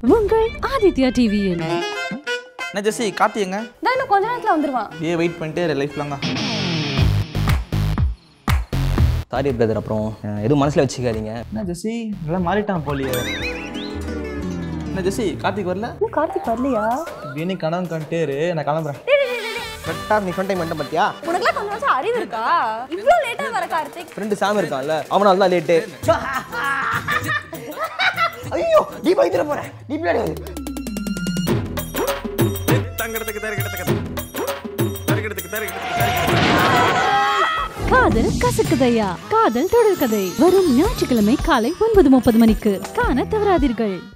உங்கள் ஆதித்யா டிவியில் என்ன ஜெஸ்ஸி கார்த்தி எங்க தான் இன்னும் கொஞ்ச நேரத்தில் வந்துருவான் ஏ வெயிட் பண்ணிட்டு லைஃப் லாங்கா சாரி பிரதர் அப்புறம் அஹ், எதுவும் மனசில் வச்சுக்காதீங்க என்ன ஜெஸ்ஸி நல்லா மாறிட்டான் போலியே என்ன ஜெஸ்ஸி கார்த்திக் வரல இன்னும் கார்த்திக் வரலையா வீணி கனவு கண்டேரு நான் கிளம்புறேன் கரெக்டாக நீ சொன்ன டைம் மட்டும் பார்த்தியா உனக்குலாம் கொஞ்சம் வருஷம் அறிவு இருக்கா இவ்வளோ லேட்டாக வர கார்த்திக் ஃப்ரெண்டு சாமி இருக்கான்ல அவனால தான் லேட்டு ஐயோ நீ பயந்துட போற நீ பின்னாடி வந்து காதல் கசக்குதையா காதல் தொடர்கதை வரும் ஞாயிற்றுக்கிழமை காலை ஒன்பது முப்பது மணிக்கு காண தவறாதீர்கள்